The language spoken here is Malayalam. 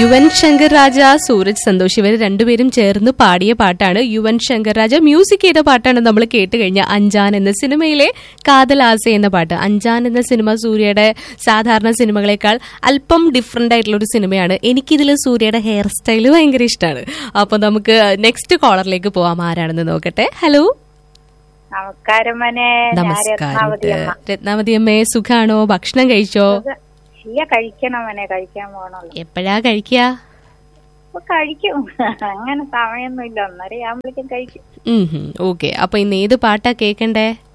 യുവൻ ശങ്കർ രാജ സൂരജ് സന്തോഷ് ഇവർ രണ്ടുപേരും ചേർന്ന് പാടിയ പാട്ടാണ് യുവൻ ശങ്കർ രാജ മ്യൂസിക് ചെയ്ത പാട്ടാണ് നമ്മൾ കേട്ട് കഴിഞ്ഞ അഞ്ചാൻ എന്ന സിനിമയിലെ കാതലാസ എന്ന പാട്ട് അഞ്ചാൻ എന്ന സിനിമ സൂര്യയുടെ സാധാരണ സിനിമകളെക്കാൾ അല്പം ഡിഫറെന്റ് ആയിട്ടുള്ള ഒരു സിനിമയാണ് എനിക്കിതിൽ സൂര്യയുടെ ഹെയർ സ്റ്റൈൽ ഭയങ്കര ഇഷ്ടമാണ് അപ്പൊ നമുക്ക് നെക്സ്റ്റ് കോളറിലേക്ക് പോവാം ആരാണെന്ന് നോക്കട്ടെ ഹലോ നമസ്കാരം മനെ ഞാൻ നമസ്കാരം രത്നാവതി അമ്മ രത്നാവതി അമ്മേ സുഖാണോ ഭക്ഷണം കഴിച്ചോ ഇത് ഇല്ല കഴിക്കണം മനെ കഴിക്കാൻ പോണുള്ളൂ എപ്പോഴാ കഴിക്കുക അപ്പൊ കഴിക്കും അങ്ങനെ സമയമൊന്നും ഇല്ല ഒന്നര ആകുമ്പോഴേക്കും കഴിക്കും ഓക്കെ അപ്പൊ ഇന്ന് ഏത് പാട്ടാ കേക്കണ്ടേ